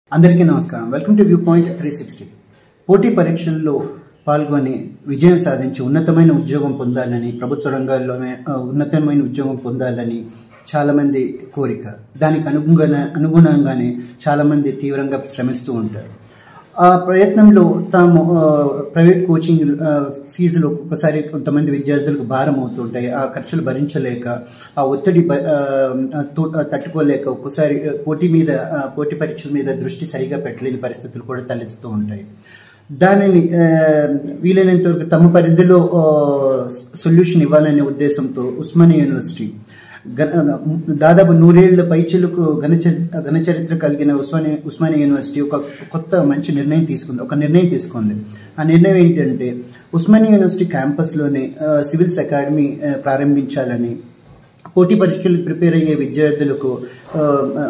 అందరికీ నమస్కారం welcome to view point three sixty పోటీ పరీక్షల్లో పాల్గొని విజయం సాధించి ఉన్నతమైన ఉద్యోగం పొందాలని ప్రభుత్వ రంగాల్లోనే ఆ, ఉన్నతమైన ఉద్యోగం పొందాలని చాలామంది కోరిక దానికి అనుగుణ అనుగుణంగానే చాలామంది తీవ్రంగా శ్రమిస్తూ ఉంటారు ఆ ప్రయత్నంలో తాము ఆ, ప్రైవేట్ కోచింగ్ ఆ, ఫీజులు ఒక్కొక్కసారి కొంతమంది విద్యార్థులకు భారం అవుతుంటాయి ఆ ఖర్చులు భరించలేక ఆ ఒత్తిడి భ- ఆ, ఆ, తో- ఆ, తట్టుకోలేక ఒక్కోసారి ఆ, పోటీ మీద ఆ, పోటీ పరీక్షల మీద దృష్టి సరిగా పెట్టలేని పరిస్థితులు కూడా తలెత్తుతూ ఉంటాయి దానిని ఆ, వీలైనంత వరకు తమ పరిధిలో సొల్యూషన్ ఇవ్వాలనే ఉద్దేశంతో ఉస్మానియా యూనివర్సిటీ గ- దాదాపు నూరేళ్ల పైచిలకు ఘనచరిత్ర ఘనచరిత్ర కలిగిన ఉస్మానియా ఉస్మానియా యూనివర్సిటీ ఒక కొత్త మంచి నిర్ణయం తీసుకుంది ఒక నిర్ణయం తీసుకుంది ఆ నిర్ణయం ఏంటంటే ఉస్మానియా యూనివర్సిటీ క్యాంపస్లోనే ఆ, సివిల్స్ అకాడమీ ఆ, ప్రారంభించాలని పోటీ పరీక్షలకు ప్రిపేర్ అయ్యే విద్యార్థులకు ఆ,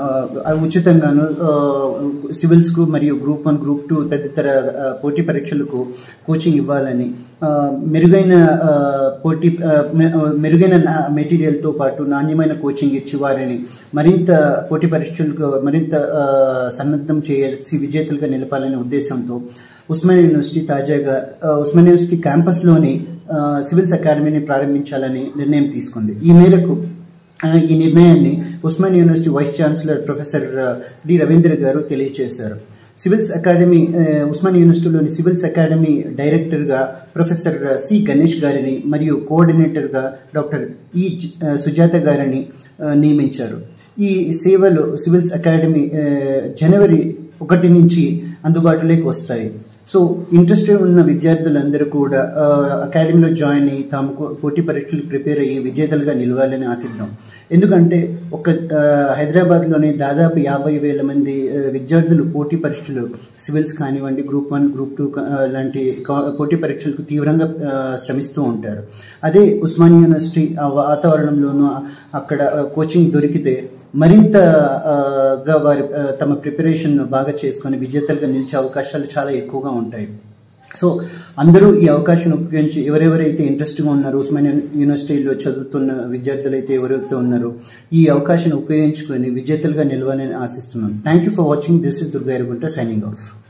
ఆ, ఉచితంగాను ఆ, సివిల్స్కు మరియు గ్రూప్ వన్ గ్రూప్ టూ తదితర ఆ, పోటీ పరీక్షలకు కోచింగ్ ఇవ్వాలని ఆ, మెరుగైన ఆ, పోటీ ఆ, మె- ఆ, మెరుగైన నా- మెటీరియల్తో పాటు నాణ్యమైన కోచింగ్ ఇచ్చి వారిని మరింత పోటీ పరీక్షలకు మరింత ఆ, సన్నద్ధం చేసి విజేతలుగా నిలపాలనే ఉద్దేశంతో ఉస్మానియా యూనివర్సిటీ తాజాగా ఆ, ఉస్మానియా యూనివర్సిటీ క్యాంపస్లోని ఆ, సివిల్స్ అకాడమీని ప్రారంభించాలని నిర్ణయం తీసుకుంది ఈ మేరకు ఆ, ఈ నిర్ణయాన్ని Osmania university vice chancellor professor ఆ, డి రవీంద్ర గారు తెలియజేశారు సివిల్స్ అకాడమీ ఆ, ఉస్మానియా యూనివర్సిటీలోని సివిల్స్ అకాడమీ డైరెక్టర్గా ప్రొఫెసర్ సి గణేష్ గారిని మరియు కోఆర్డినేటర్గా డాక్టర్ ఈ జ- ఆ, సుజాత గారిని ఆ, నియమించారు ఈ సేవలు సివిల్స్ అకాడమీ ఆ, జనవరి ఒకటి నుంచి అందుబాటులోకి వస్తాయి సో ఇంట్రెస్టెడ్ ఉన్న విద్యార్థులందరూ కూడా ఆ, అకాడమీలో జాయిన్ అయ్యి తాము కో- పోటీ పరీక్షలకు ప్రిపేర్ అయ్యి విజేతలుగా నిలవాలని ఆశిద్దాం ఎందుకంటే ఒక ఆ, హైదరాబాద్లోనే దాదాపు యాభై వేల మంది ఆ, విద్యార్థులు పోటీ పరీక్షలు సివిల్స్ కానివ్వండి గ్రూప్ వన్ గ్రూప్ టూ లాంటి కా- పోటీ పరీక్షలకు తీవ్రంగా ఆ, శ్రమిస్తూ ఉంటారు అదే ఉస్మానియా యూనివర్సిటీ ఆ వాతావరణంలోనూ అక్కడ ఆ, కోచింగ్ దొరికితే మరింత ఆ, గా వారి ఆ, తమ ప్రిపరేషన్ బాగా చేసుకొని విజేతలుగా నిలిచే అవకాశాలు చాలా ఎక్కువగా ఉంటాయి సో అందరూ ఈ అవకాశాన్ని ఉపయోగించి ఎవరెవరైతే ఇంట్రెస్ట్గా ఉన్నారో ఉస్మానియా యూనివర్సిటీలో చదువుతున్న విద్యార్థులు అయితే ఎవరైతే ఉన్నారో ఈ అవకాశాన్ని ఉపయోగించుకొని విజేతలుగా నిలవాలని ఆశిస్తున్నాం thank you for watching this is Durga Erugunta signing of